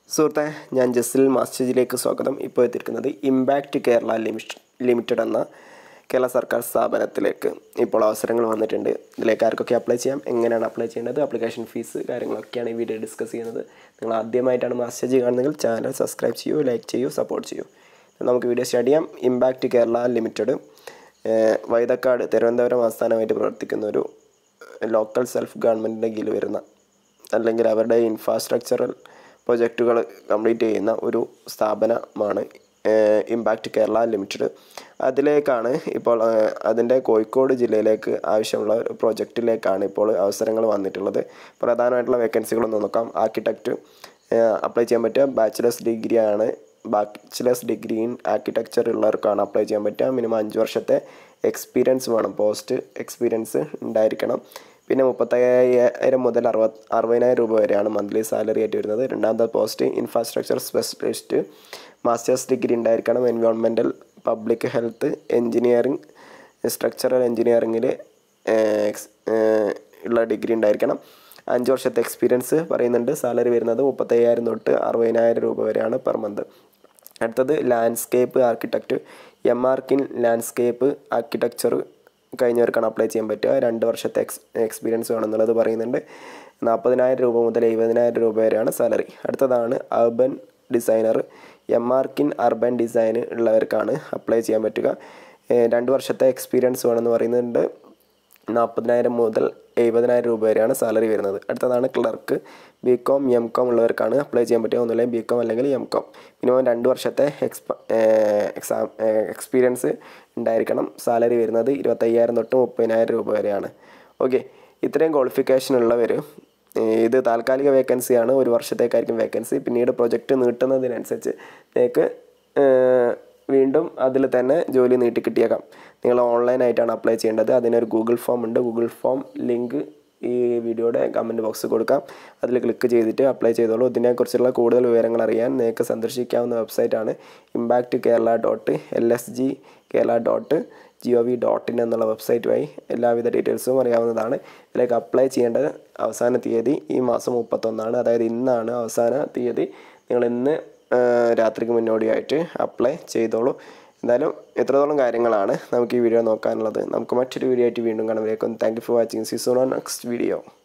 സുഹൃത്തെ ഞാൻ ജസിൽ മാസ്റ്റേജിലേക്ക് സ്വാഗതം ഇപ്പോൾ എത്തിയിരിക്കുന്നത് ഇമ്പാക്റ്റ് കേരള ലിമിറ്റ് ലിമിറ്റഡ് എന്ന കേരള സർക്കാർ സ്ഥാപനത്തിലേക്ക് ഇപ്പോൾ അവസരങ്ങൾ വന്നിട്ടുണ്ട് ഇതിലേക്ക് ആർക്കൊക്കെ അപ്ലൈ ചെയ്യാം എങ്ങനെയാണ് അപ്ലൈ ചെയ്യേണ്ടത് ആപ്ലിക്കേഷൻ ഫീസ് കാര്യങ്ങളൊക്കെയാണ് ഈ വീഡിയോ ഡിസ്കസ് ചെയ്യുന്നത് നിങ്ങൾ ആദ്യമായിട്ടാണ് മാസ്റ്റേജ് കാണുന്നതെങ്കിൽ ചാനൽ സബ്സ്ക്രൈബ് ചെയ്യൂ ലൈക്ക് ചെയ്യൂ സപ്പോർട്ട് ചെയ്യൂ നമുക്ക് വീഡിയോ സ്റ്റാർട്ട് ചെയ്യാം ഇമ്പാക്റ്റ് കേരള ലിമിറ്റഡ് വൈതക്കാട് തിരുവനന്തപുരം ആസ്ഥാനമായിട്ട് പ്രവർത്തിക്കുന്ന ഒരു ലോക്കൽ സെൽഫ് ഗവൺമെൻറ്റിൻ്റെ കീഴിൽ വരുന്ന അല്ലെങ്കിൽ അവരുടെ ഇൻഫ്രാസ്ട്രക്ചറൽ പ്രൊജക്റ്റുകൾ കംപ്ലീറ്റ് ചെയ്യുന്ന ഒരു സ്ഥാപനമാണ് ഇമ്പാക്റ്റ് കേരള ലിമിറ്റഡ് അതിലേക്കാണ് ഇപ്പോൾ ഏഹ്, അതിൻ്റെ കോഴിക്കോട് ജില്ലയിലേക്ക് ആവശ്യമുള്ള ഒരു പ്രൊജക്റ്റിലേക്കാണ് ഇപ്പോൾ അവസരങ്ങൾ വന്നിട്ടുള്ളത് പ്രധാനമായിട്ടുള്ള വേക്കൻസികളൊന്ന് നോക്കാം ആർക്കിടെക്റ്റ് അപ്ലൈ ചെയ്യാൻ പറ്റുക ബാച്ചിലേഴ്സ് ഡിഗ്രിയാണ് ബാച്ചിലേഴ്സ് ഡിഗ്രി ഇൻ ആർക്കിടെക്ചർ ഉള്ളവർക്കാണ് അപ്ലൈ ചെയ്യാൻ പറ്റുക മിനിമം അഞ്ച് വർഷത്തെ എക്സ്പീരിയൻസ് വേണം പോസ്റ്റ് എക്സ്പീരിയൻസ് ഉണ്ടായിരിക്കണം പിന്നെ മുപ്പത്തയ്യായിരം മുതൽ അറുപത് അറുപതിനായിരം രൂപ വരെയാണ് മന്ത്ലി സാലറി ആയിട്ട് വരുന്നത് രണ്ടാമത്തെ post infrastructure specialist masters degree ഉണ്ടായിരിക്കണം environmental public health engineering structural എൻജിനീയറിംഗിൽ ഉള്ള ഡിഗ്രി ഉണ്ടായിരിക്കണം അഞ്ച് വർഷത്തെ എക്സ്പീരിയൻസ് പറയുന്നുണ്ട് സാലറി വരുന്നത് മുപ്പത്തയ്യായിരം തൊട്ട് അറുപതിനായിരം രൂപ വരെയാണ് പെർ മന്ത് അടുത്തത് landscape architect M arch in landscape architecture കഴിഞ്ഞവർക്കാണ് അപ്ലൈ ചെയ്യാൻ പറ്റുക രണ്ട് വർഷത്തെ എക്സ് എക്സ്പീരിയൻസ് വേണമെന്നുള്ളത് പറയുന്നുണ്ട് നാൽപ്പതിനായിരം രൂപ മുതൽ എഴുപതിനായിരം രൂപ വരെയാണ് സാലറി അടുത്തതാണ് urban designer M arch in urban design ഉള്ളവർക്കാണ് അപ്ലൈ ചെയ്യാൻ പറ്റുക ഏഹ് രണ്ട് വർഷത്തെ എക്സ്പീരിയൻസ് വേണമെന്ന് പറയുന്നുണ്ട് നാൽപ്പതിനായിരം മുതൽ എഴുപതിനായിരം രൂപ വരെയാണ് സാലറി വരുന്നത് അടുത്തതാണ് clerk B com M com ഉള്ളവർക്കാണ് അപ്ലൈ ചെയ്യാൻ പറ്റുക ഒന്നുമില്ലെങ്കിൽ ബി കോം അല്ലെങ്കിൽ എം കോം മിനിമം രണ്ട് വർഷത്തെ എക്സ്പ എക്സാം എക്സ്പീരിയൻസ് ഉണ്ടായിരിക്കണം സാലറി വരുന്നത് ഇരുപത്തയ്യായിരം തൊട്ട് മുപ്പതിനായിരം രൂപ വരെയാണ് ഓക്കെ ഇത്രയും ക്വാളിഫിക്കേഷൻ ഉള്ളവർ ഇത് താൽക്കാലിക വേക്കൻസിയാണ് ഒരു വർഷത്തേക്കായിരിക്കും വേക്കൻസി പിന്നീട് പ്രൊജക്റ്റ് നീട്ടുന്നതിനനുസരിച്ച് നിങ്ങൾക്ക് വീണ്ടും അതിൽ തന്നെ ജോലി നീട്ടി കിട്ടിയേക്കാം നിങ്ങൾ ഓൺലൈനായിട്ടാണ് അപ്ലൈ ചെയ്യേണ്ടത് അതിനൊരു ഗൂഗിൾ ഫോം ഉണ്ട് ഗൂഗിൾ ഫോം ലിങ്ക് ഈ വീഡിയോയുടെ കമൻറ്റ് ബോക്സ് കൊടുക്കാം അതിൽ ക്ലിക്ക് ചെയ്തിട്ട് അപ്ലൈ ചെയ്തോളൂ ഇതിനെക്കുറിച്ചുള്ള കൂടുതൽ വിവരങ്ങൾ അറിയാൻ നിങ്ങൾക്ക് സന്ദർശിക്കാവുന്ന വെബ്സൈറ്റാണ് impact Kerala dot L S G Kerala dot G O V dot in എന്നുള്ള വെബ്സൈറ്റ് വഴി എല്ലാവിധ ഡീറ്റെയിൽസും അറിയാവുന്നതാണ് ഇതിലേക്ക് അപ്ലൈ ചെയ്യേണ്ടത് അവസാന തീയതി ഈ മാസം മുപ്പത്തൊന്നാണ് അതായത് ഇന്നാണ് അവസാന തീയതി നിങ്ങൾ ഇന്ന് ആ, രാത്രിക്ക് മുന്നോടിയായിട്ട് അപ്ലൈ ചെയ്തോളൂ എന്തായാലും എത്രത്തോളം കാര്യങ്ങളാണ് നമുക്ക് ഈ വീഡിയോ നോക്കാനുള്ളത് നമുക്ക് മറ്റൊരു വീഡിയോ ആയിട്ട് വീണ്ടും കാണാം thank you for watching C zone next video